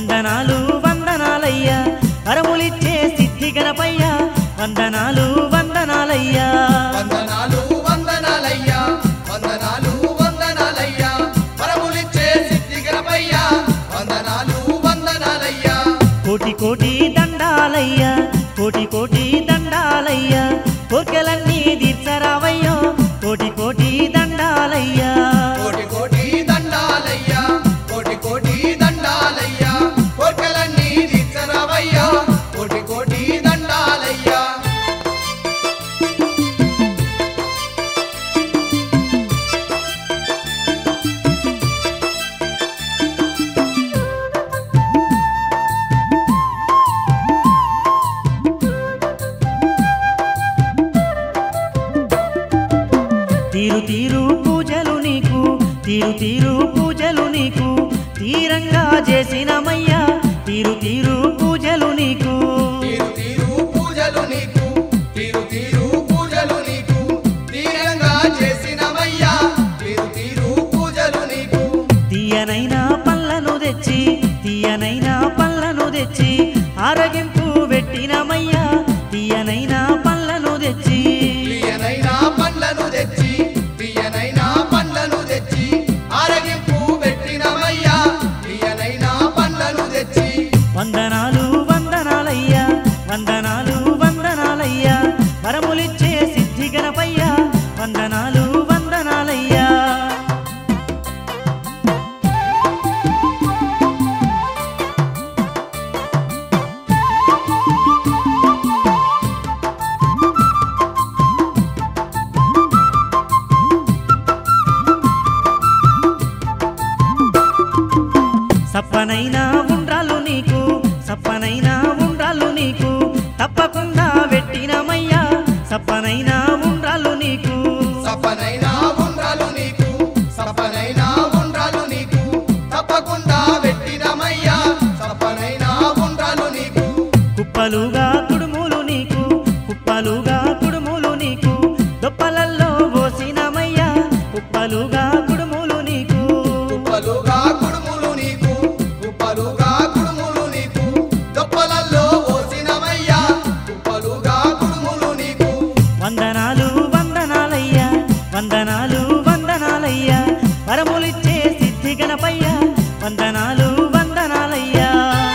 వందనాలు వందనాలయ్యా వరములిచ్చే సిద్ధి గణపయ్యా వందనాలు వందనాలయ్యా వందనాలు వందనాలయ్యా వందనాలు వందనాలయ్యా వరములిచ్చే సిద్ధి గణపయ్యా వందనాలు వందనాలయ్యా కోటి కోటి దండాలయ్యా కోటి కోటి దండాలయ్యా కోర్కెలన్నీ తీర్చరావయ్యో కోటి కోటి దండాలయ్యా కోటి కోటి దండాలయ్యా కోటి కోటి దండాలయ్యా కోర్కెలన్నీ తీర్చరావయ్యా కోటి కోటి దండాలయ్యా తీరు తీరు పూజలు నీకు తీరు తీరు పూజలు నీకు తీరంగా చేసినమయ్యా తీరు తీరు పూజలు నీకు తీరు తీరు పూజలు నీకు తీరు తీరు పూజలు నీకు తీరంగా చేసినవయ్యా తీరు తీరు పూజలు నీకు తీయనైనా పళ్ళను తెచ్చి తీయనైనా పళ్ళను తెచ్చి ఆరగింపు పెట్టినమయ్యా తీయనైనా పళ్ళను తెచ్చి తీయనైనా పండ్లను తెచ్చి తీయనైనా పండ్లను తెచ్చి ఆరగింపు పెట్టినవయ్యా తీయనైనా పండ్లను తెచ్చి వందనాలు వందనాలయ్యా వందనాలు వందనాలయ్యా వరములిచ్చే సిద్ధి గణపయ్యా వందనాలు వందనాలయ్యా సప్పనైనా ఉండ్రాలు నీకు సప్పనైనా ఉండ్రాలు నీకు తప్పకుండా పెట్టినమయ్యా సప్పనైనా ఉండ్రాలు నీకు సపనైనా ఉండ్రాలు నీకు సపనైనా ఉండ్రాలు నీకు తప్పకుండా పెట్టినమయ్యా సపనైనా ఉండ్రాలు నీకు కుప్పలుగా కుడుములు నీకు కుప్పలుగా కుడుములు నీకు దొప్పలల్లో పోసినమయ్యా కుప్పలుగా కుడుములు నీకు కుప్పలుగా కుడుములు నీకు కుప్పలుగా కుడుములు నీకు దొప్పలల్లో పోసినమయ్యా కుప్పలుగా కుడుములు నీకు వందనాలు వందనాలయ్యా వందనాలు వందనాలయ్యా వరములిచ్చే సిద్ధి గణపయ్యా వందనాలు వందనాలయ్యా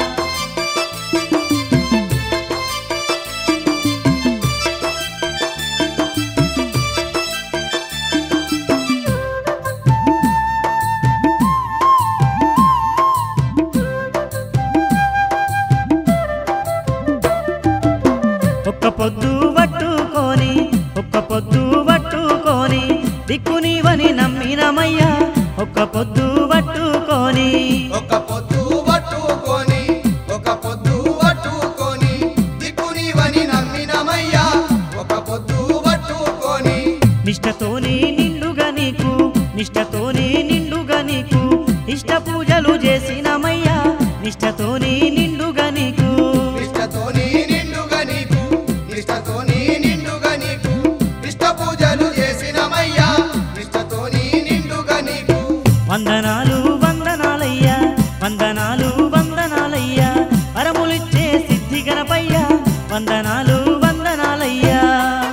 ఒక్క పొద్దు పట్టుకొని ఒక్క పొద్దు పట్టుకొని దిక్కు నీవని నమ్మినమయ్యా ఒక్క పొద్దు పట్టుకొని ఒక పొద్దు పట్టుకొని ఒక పొద్దు పట్టుకొని దిక్కు నీవని నమ్మినమయ్యా ఒక పొద్దు పట్టుకొని నిష్టతోని నిండుగా నీకు నిష్టతోని నిండుగా నీకు ఇష్ట పూజలు చేసినమయ్యా నిష్టతోని నిండుగా నీకు నిష్టతోని నిండుగా నీకు నిష్టతోని నిండుగా నీకు ఇష్ట పూజలు చేసినమయ్యా నిష్టతోని నిండుగా నీకు వందనాలు వందనాలయ్యా వందనాలు వందనాలయ్యా వరములిచ్చే సిద్ధి గణపయ్యా వందనాలు వందనాలయ్యా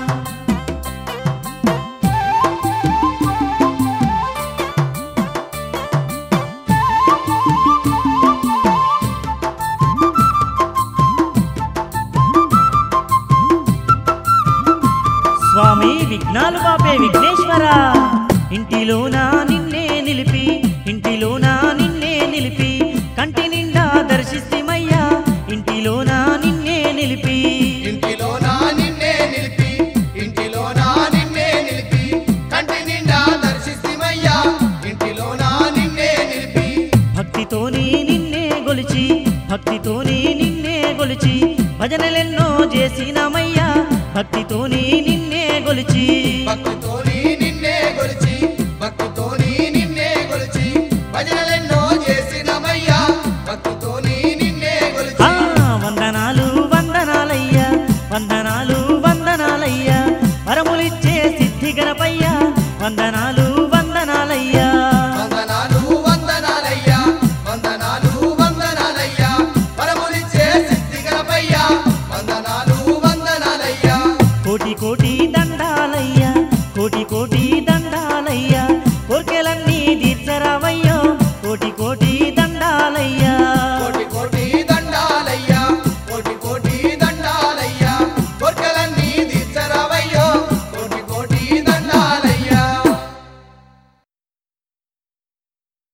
స్వామి విఘ్నాలు బాపే విఘ్నేశ్వర ఇంటిలోనా నిన్నే నిలిపి ఇంటిలోనా నిన్నే నిలిపి కంటి నిండా దర్శిస్తిమయ్యా ఇంటిలోనా నిన్నే నిలిపి ఇంటిలో నా నిన్నే నిలిపి ఇంటిలో నా నిన్నే నిలిపి కంటి నిండా దర్శిస్తిమయ్యా ఇంటిలో నా నిన్నే నిలిపి భక్తితోని నిన్నే గొలిచి భక్తితోని నిన్నే గొలిచి భజనలెన్నో చేసినమయ్యా భక్తితోని నిన్నే గొలిచి భక్తితోని నిన్నే గొలిచి భక్తితోని నిన్నే గొలిచి భజనలెన్నో చేసినమయ్యా భక్తితోని నిన్నే గొలిచి ఆ వందనాలు వందనాలయ్యా వందనాలు వందనాలయ్యా వరములిచ్చే సిద్ధి గణపయ్యా వందనాలు